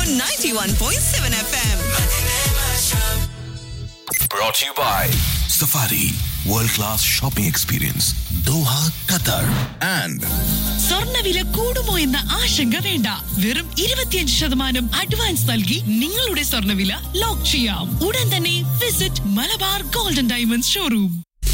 91.7 FM. Brought to you by Safari World Class Shopping Experience Doha, Qatar and സ്വർണ്ണവില കൂടുമോ എന്ന ആശങ്ക വേണ്ട വെറും ഇരുപത്തിയഞ്ച് ശതമാനം അഡ്വാൻസ് നൽകി നിങ്ങളുടെ സ്വർണ്ണവില ലോക്ക് ചെയ്യാം ഉടൻ തന്നെ visit Malabar golden diamonds showroom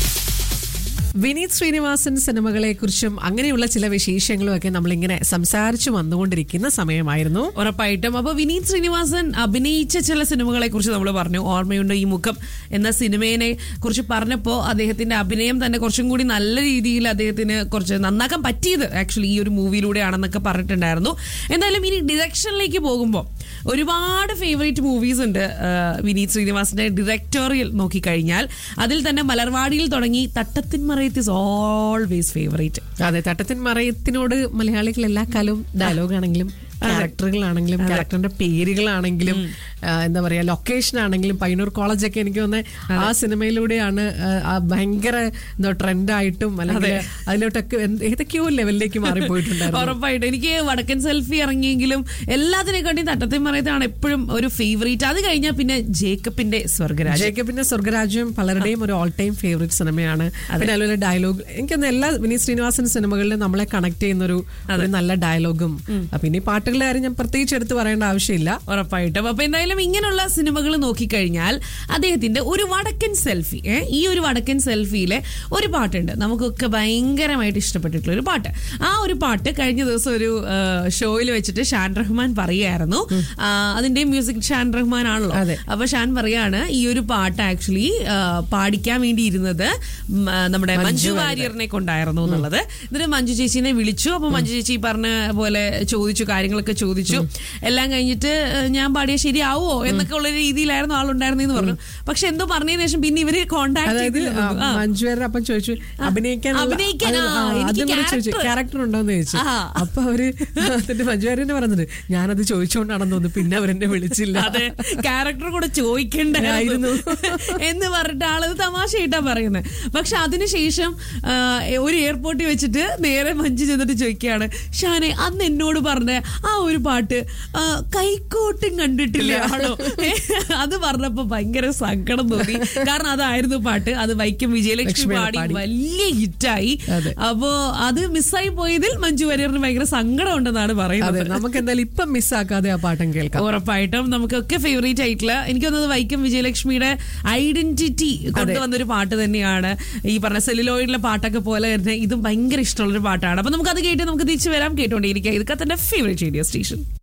Vineeth Sreenivasan സിനിമകളെ കുറിച്ചും അങ്ങനെയുള്ള ചില വിശേഷങ്ങളും ഒക്കെ നമ്മളിങ്ങനെ സംസാരിച്ചു വന്നുകൊണ്ടിരിക്കുന്ന സമയമായിരുന്നു ഉറപ്പായിട്ടും അപ്പൊ വിനീത് ശ്രീനിവാസൻ അഭിനയിച്ച ചില സിനിമകളെ കുറിച്ച് നമ്മൾ പറഞ്ഞു ഓർമ്മയുണ്ട് ഈ മുഖം എന്ന സിനിമയെ കുറിച്ച് പറഞ്ഞപ്പോൾ അദ്ദേഹത്തിന്റെ അഭിനയം തന്നെ കുറച്ചും കൂടി നല്ല രീതിയിൽ അദ്ദേഹത്തിന് കുറച്ച് നന്നാക്കാൻ പറ്റിയത് ആക്ച്വലി ഈ ഒരു മൂവിയിലൂടെയാണെന്നൊക്കെ പറഞ്ഞിട്ടുണ്ടായിരുന്നു എന്തായാലും ഇനി ഡിറക്ഷനിലേക്ക് പോകുമ്പോൾ ഒരുപാട് ഫേവറേറ്റ് മൂവീസ് ഉണ്ട് ആ, വിനീത് ശ്രീനിവാസന്റെ ഡിറക്ടോറിയൽ നോക്കിക്കഴിഞ്ഞാൽ അതിൽ തന്നെ മലർവാടിയിൽ തുടങ്ങി Thattathin Marayathu is always favourite അതെ തട്ടത്തിൻ മറയത്തിനോട് മലയാളികൾ എല്ലാ കാലവും ഡയലോഗ് ആണെങ്കിലും ക്യാരക്ടറുകളാണെങ്കിലും ക്യാരക്ടറിന്റെ പേരുകളാണെങ്കിലും ആ, എന്താ പറയാ ലൊക്കേഷൻ ആണെങ്കിലും പയ്യന്നൂർ കോളേജൊക്കെ എനിക്ക് തോന്നുന്നത് ആ സിനിമയിലൂടെയാണ് ആ, ആ ഭയങ്കര എന്താ ട്രെൻഡായിട്ടും അല്ലെങ്കിൽ അതിലോട്ടൊക്കെ എന്ത് ഏതൊക്കെയോ ലെവലിലേക്ക് മാറിപ്പോയിട്ടുണ്ടായിരുന്നു ഉറപ്പായിട്ടും എനിക്ക് വടക്കൻ സെൽഫി ഇറങ്ങിയെങ്കിലും എല്ലാത്തിനെക്കാട്ടിയും തട്ടത്തിൻ മറയത്താണ് എപ്പോഴും ഒരു ഫേവറേറ്റ് അത് കഴിഞ്ഞാൽ പിന്നെ ജേക്കബിന്റെ സ്വർഗരാജ് ജേക്കബിന്റെ സ്വർഗരാജ്യം പലരുടെയും ഒരു ഓൾ ടൈം ഫേവറേറ്റ് സിനിമയാണ് പിന്നെ അതുപോലെ ഡയലോഗ് എനിക്കൊന്ന് എല്ലാ വിനീത് ശ്രീനിവാസൻ സിനിമകളിലും നമ്മളെ കണക്ട് ചെയ്യുന്ന ഒരു ഒരു നല്ല ഡയലോഗും പിന്നെ ഈ പാട്ടുകളുടെ കാര്യം ഞാൻ പ്രത്യേകിച്ച് എടുത്ത് പറയേണ്ട ആവശ്യമില്ല ഉറപ്പായിട്ടും അപ്പൊ എന്തായാലും ഇങ്ങനെയുള്ള സിനിമകൾ നോക്കിക്കഴിഞ്ഞാൽ അദ്ദേഹത്തിന്റെ ഒരു വടക്കൻ സെൽഫി ഏഹ് ഈ ഒരു വടക്കൻ സെൽഫിയിലെ ഒരു പാട്ടുണ്ട് നമുക്കൊക്കെ ഭയങ്കരമായിട്ട് ഇഷ്ടപ്പെട്ടിട്ടുള്ള ഒരു പാട്ട് ആ ഒരു പാട്ട് കഴിഞ്ഞ ദിവസം ഒരു ഷോയിൽ വെച്ചിട്ട് ഷാൻ റഹ്മാൻ പറയായിരുന്നു ആ, അതിന്റെ മ്യൂസിക് ഷാൻ റഹ്മാൻ ആണല്ലോ അതെ. അപ്പൊ ഷാൻ പറയാണ് ഈ ഒരു പാട്ട് ആക്ച്വലി പാടിക്കാൻ വേണ്ടി ഇരുന്നത് ഉം, ആ, നമ്മുടെ മഞ്ജു വാര്യറിനെ കൊണ്ടായിരുന്നു എന്നുള്ളത് എന്നിട്ട് മഞ്ജു ചേച്ചീനെ വിളിച്ചു അപ്പൊ മഞ്ജു ചേച്ചി ഈ പറഞ്ഞ പോലെ ചോദിച്ചു കാര്യങ്ങളൊക്കെ ചോദിച്ചു എല്ലാം കഴിഞ്ഞിട്ട് ഏഹ്, ഞാൻ പാടിയ ശരിയാവോ എന്നൊക്കെ ഉള്ള രീതിയിലായിരുന്നു ആളുണ്ടായിരുന്നെന്ന് പറഞ്ഞു പക്ഷെ എന്തോ പറഞ്ഞതിന് ശേഷം പിന്നെ ഇവര് കോണ്ടാക്ട് അതായത് ചെയ്തില്ല ആ, മഞ്ജുവാരുടെ അപ്പം ചോദിച്ചു അഭിനയിക്കാൻ അഭിനയിക്കാൻ, ആ, എനിക്ക് ചോദിച്ചു character. ക്യാരക്ടർ ഉണ്ടോന്ന് ചോദിച്ചു ആ. അപ്പൊ അവര് എന്നിട്ട് മഞ്ജുവാരനെ പറഞ്ഞത് ഞാനത് ചോദിച്ചുകൊണ്ടാണെന്ന് തോന്നുന്നു പിന്നെ അവരെന്നെ വിളിച്ചില്ല അതെ ക്യാരക്ടർ കൂടെ ചോദിക്കണ്ടായിരുന്നു എന്ന് പറഞ്ഞിട്ട് ആളത് തമാശയായിട്ടാ പറയുന്നത് പക്ഷെ അതിനുശേഷം ആ, ഒരു എയർപോർട്ടിൽ വെച്ചിട്ട് നേരെ മഞ്ജു ചെന്നിട്ട് ചോദിക്കുകയാണ് ഷാനെ അന്ന് എന്നോട് പറഞ്ഞ ആ ഒരു പാട്ട് ആ, കൈക്കോട്ടും കണ്ടിട്ടില്ല ആണോ അത് പറഞ്ഞപ്പോ ഭയങ്കര സങ്കടം തോന്നി കാരണം അതായിരുന്നു പാട്ട് അത് വൈക്കം വിജയലക്ഷ്മി ലക്ഷ്മിയാണ് പാടി പാടി. വലിയ ഹിറ്റായി അതെ. അപ്പോ അത് മിസ്സായി പോയതിൽ മഞ്ജു വാര്യറിന് ഭയങ്കര സങ്കടം ഉണ്ടെന്നാണ് അതെ പറയുന്നത് നമുക്ക് എന്തായാലും ഇപ്പം മിസ്സാക്കാതെ ആ പാട്ടം കേൾക്കാം ഉറപ്പായിട്ടും നമുക്കൊക്കെ ഫേവറേറ്റ് ആയിട്ടുള്ള എനിക്ക് തോന്നുന്നത് വൈക്കം വിജയലക്ഷ്മിയുടെ ഐഡന്റിറ്റി കൊണ്ടുവന്നൊരു പാട്ട് തന്നെയാണ് ഈ പറഞ്ഞ സെല്ലുലോയിഡിലെ പാട്ടൊക്കെ പോലെ തന്നെ ഇതും ഭയങ്കര ഇഷ്ടമുള്ളൊരു പാട്ടാണ് അപ്പൊ നമുക്ക് അത് കേട്ട് നമുക്ക് തിരിച്ചു വരാം കേട്ടോണ്ടിരിക്കുക ഇതൊക്കെ തന്നെ ഫേവറേറ്റ് റേഡിയോ സ്റ്റേഷൻ